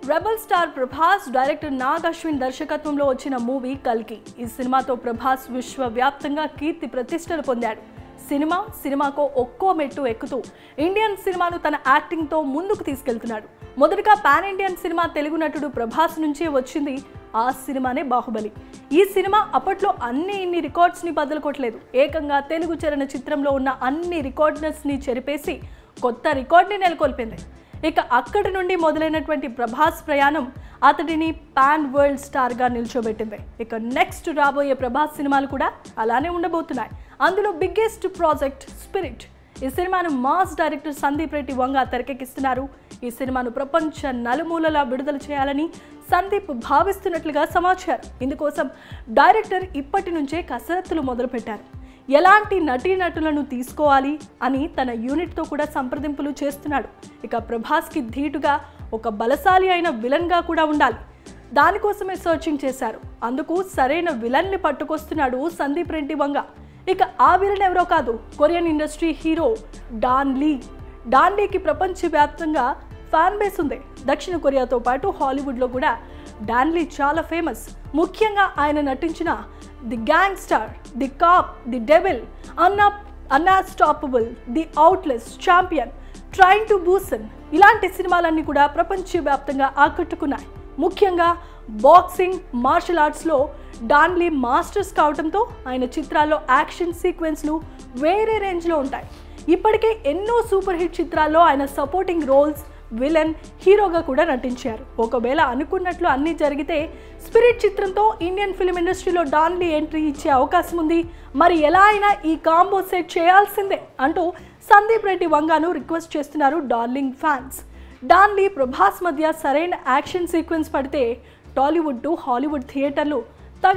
rebel star Prabhas director Nag Ashwin దర్శకత్వంలో వచ్చిన movie కల్కి ఈ సినిమాతో ప్రభాస్ విశ్వవ్యాప్తంగా కీర్తి ప్రతిష్టలు పొందాడు సినిమా సినిమాకో ఒక్కో మెట్టు ఎక్కుతూ ఇండియన్ సినిమాను తన యాక్టింగ్తో ముందుకు తీసుకెళ్తున్నాడు మొదటగా పాన్ ఇండియన్ సినిమా తెలుగు నటుడు ప్రభాస్ నుంచే వచ్చింది ఆ సినిమానే బాహుబలి ఈ సినిమా అప్పట్లో అన్ని ఇన్ని రికార్డ్స్ని బదులు కొట్టలేదు ఏకంగా తెలుగు చలన చిత్రంలో ఉన్న అన్ని రికార్డ్నెస్ని చెరిపేసి కొత్త రికార్డ్ని నెలకొల్పింది ఇక అక్కడి నుండి మొదలైనటువంటి ప్రభాస్ ప్రయాణం అతడిని పాన్ వరల్డ్ స్టార్గా నిల్చోబెట్టింది ఇక నెక్స్ట్ రాబోయే ప్రభాస్ సినిమాలు కూడా అలానే ఉండబోతున్నాయి అందులో బిగ్గెస్ట్ ప్రాజెక్ట్ స్పిరిట్ ఈ సినిమాను మాస్ డైరెక్టర్ సందీప్ రెడ్డి వంగ తెరకెక్కిస్తున్నారు ఈ సినిమాను ప్రపంచ నలుమూలలా విడుదల చేయాలని సందీప్ భావిస్తున్నట్లుగా సమాచారం ఇందుకోసం డైరెక్టర్ ఇప్పటి నుంచే కసరత్తులు మొదలుపెట్టారు ఎలాంటి నటీనటులను తీసుకోవాలి అని తన యూనిట్తో కూడా సంప్రదింపులు చేస్తున్నాడు ఇక ప్రభాస్కి ధీటుగా ఒక బలశాలి అయిన విలన్గా కూడా ఉండాలి దానికోసమే సర్చింగ్ చేశారు అందుకు సరైన విలన్ని పట్టుకొస్తున్నాడు సందీప్ రెడ్డి వంగ ఇక ఆ విలన్ ఎవరో కాదు Korean industry hero Don Lee Don లీకి ప్రపంచవ్యాప్తంగా ఫ్యాన్ బేస్ ఉంది దక్షిణ కొరియాతో పాటు హాలీవుడ్లో కూడా డాన్లీ చాలా ఫేమస్ ముఖ్యంగా ఆయన నటించిన the gangster the cop the devil అన్నా unstoppable the outlaws champion train to Busan ఇలాంటి సినిమాలన్నీ కూడా ప్రపంచవ్యాప్తంగా ఆకట్టుకున్నాయి ముఖ్యంగా బాక్సింగ్ మార్షల్ ఆర్ట్స్లో డాన్లీ మాస్టర్స్ కావడంతో ఆయన చిత్రాల్లో యాక్షన్ సీక్వెన్స్లు వేరే రేంజ్లో ఉంటాయి ఇప్పటికే ఎన్నో సూపర్ హిట్ చిత్రాల్లో ఆయన సపోర్టింగ్ రోల్స్ విలన్ హీరోగా కూడా నటించారు ఒకవేళ అనుకున్నట్లు అన్నీ జరిగితే స్పిరిట్ చిత్రంతో ఇండియన్ ఫిల్మ్ ఇండస్ట్రీలో డాన్లీ ఎంట్రీ ఇచ్చే అవకాశం ఉంది మరి ఎలా అయినా ఈ కాంబో సెట్ చేయాల్సిందే అంటూ సందీప్ రెడ్డి వంగాను రిక్వెస్ట్ చేస్తున్నారు డార్లింగ్ ఫ్యాన్స్ డాన్లీ ప్రభాస్ మధ్య సరైన యాక్షన్ సీక్వెన్స్ పడితే టాలీవుడ్ టు హాలీవుడ్ థియేటర్లు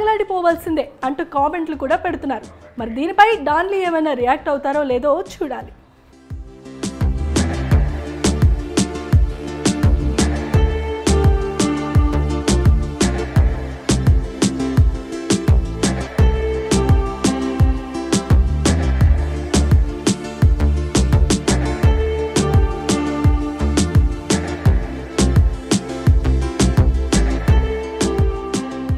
తగలాడిపోవాల్సిందే అంటూ కామెంట్లు కూడా పెడుతున్నారు మరి దీనిపై డాన్లీ ఏమైనా రియాక్ట్ అవుతారో లేదో చూడాలి